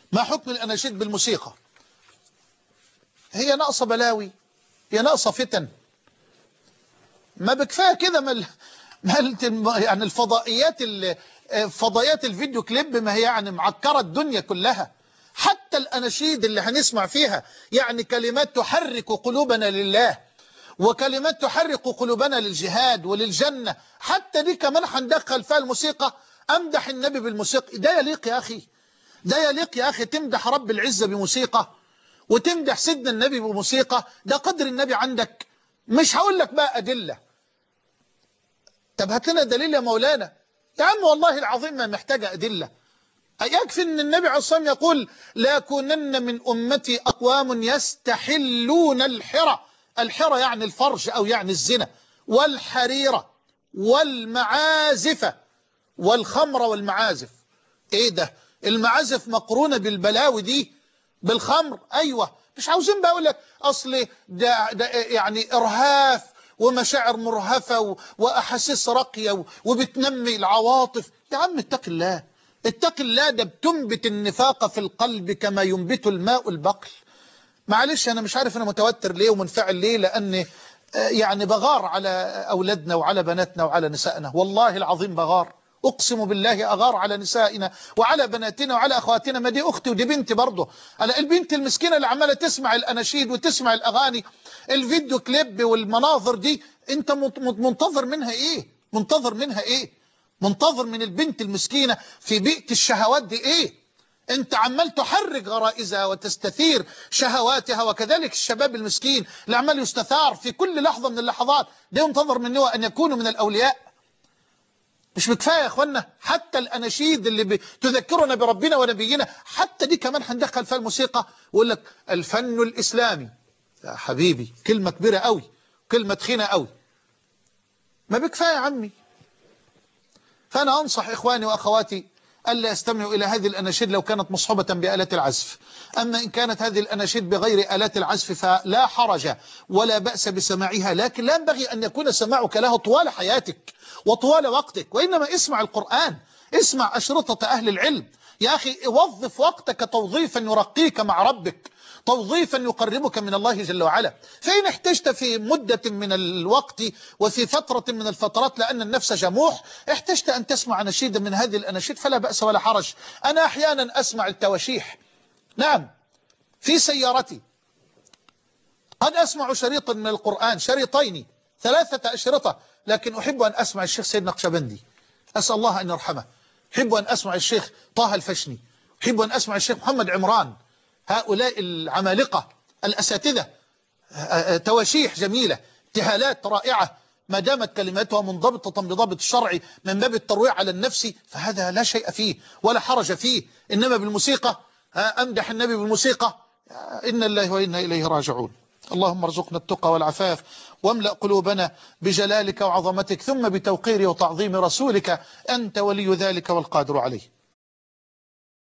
ما حكم الأناشيد بالموسيقى هي ناقصة بلاوي هي ناقصة فتن ما بكفايه كده ما ال- ما ال- يعني الفضائيات ال- فضائيات الفيديو كليب ما هي يعني معكرة الدنيا كلها حتى الأناشيد اللي هنسمع فيها يعني كلمات تحرك قلوبنا لله وكلمات تحرك قلوبنا للجهاد وللجنة حتى دي كمان هندخل فيها الموسيقى أمدح النبي بالموسيقى ده يليق يا أخي ده يليق يا أخي تمدح رب العزة بموسيقى وتمدح سيدنا النبي بموسيقى ده قدر النبي عندك مش هقول لك بقى أدلة طب هات لنا دليل يا مولانا يا عم والله العظيم ما محتاجة أدلة يكفي أن النبي عليه الصلاة والسلام يقول لا يكونن من أمتي أقوام يستحلون الحرى الحرى يعني الفرج أو يعني الزنا والحريرة والمعازف والخمر والمعازف ايه ده المعازف مقرونة بالبلاوي دي بالخمر ايوه مش عاوزين بقى اقول لك اصل ده, ده يعني ارهاف ومشاعر مرهفة و- واحاسيس راقية و- وبتنمي العواطف يا عم اتق الله اتق الله ده بتنبت النفاق في القلب كما ينبت الماء البقل معلش انا مش عارف انا متوتر ليه ومنفعل ليه لان آه، يعني بغار على اولادنا وعلى بناتنا وعلى نسائنا والله العظيم بغار اقسم بالله اغار على نسائنا وعلى بناتنا وعلى اخواتنا ما دي اختي ودي بنتي برضه انا البنت المسكينه اللي عماله تسمع الاناشيد وتسمع الاغاني الفيديو كليب والمناظر دي انت منت- منت- منتظر منها ايه منتظر منها ايه منتظر من البنت المسكينه في بيئه الشهوات دي ايه انت عمال تحرك غرائزها وتستثير شهواتها وكذلك الشباب المسكين اللي عمال يستثار في كل لحظة من اللحظات ده ينتظر منه أن يكونوا من الأولياء مش بكفاية يا أخوانا حتى الأناشيد اللي ب- تذكرنا بربنا ونبينا حتى دي كمان هندخل فيها الموسيقى ويقول لك الفن الإسلامي يا حبيبي كلمة كبيرة قوي كلمة تخينة قوي ما بكفاية يا عمي فأنا أنصح إخواني وأخواتي ألا يستمعوا إلى هذه الأناشيد لو كانت مصحوبة بآلات العزف أما إن كانت هذه الأناشيد بغير آلات العزف فلا حرج ولا بأس بسماعها لكن لا ينبغي أن يكون سماعك لها طوال حياتك وطوال وقتك وإنما اسمع القرآن اسمع أشرطة أهل العلم يا أخي وظف وقتك توظيفا يرقيك مع ربك توظيفا يقربك من الله جل وعلا فإن احتجت في مدة من الوقت وفي فترة من الفترات لأن النفس جموح احتجت أن تسمع نشيدا من هذه الأناشيد فلا بأس ولا حرج أنا أحيانا أسمع التواشيح نعم في سيارتي قد أسمع شريطا من القرآن شريطين ثلاثة أشرطة لكن أحب أن أسمع الشيخ سيد نقشبندي أسأل الله أن يرحمه أحب أن أسمع الشيخ طه الفشني أحب أن أسمع الشيخ محمد عمران هؤلاء العمالقة الأساتذة تواشيح جميلة ابتهالات رائعة ما دامت كلماتها منضبطة بضابط الشرع من باب الترويع على النفس فهذا لا شيء فيه ولا حرج فيه إنما بالموسيقى ها، أمدح النبي بالموسيقى إن الله وإنا إليه راجعون اللهم ارزقنا التقى والعفاف واملأ قلوبنا بجلالك وعظمتك ثم بتوقير وتعظيم رسولك أنت ولي ذلك والقادر عليه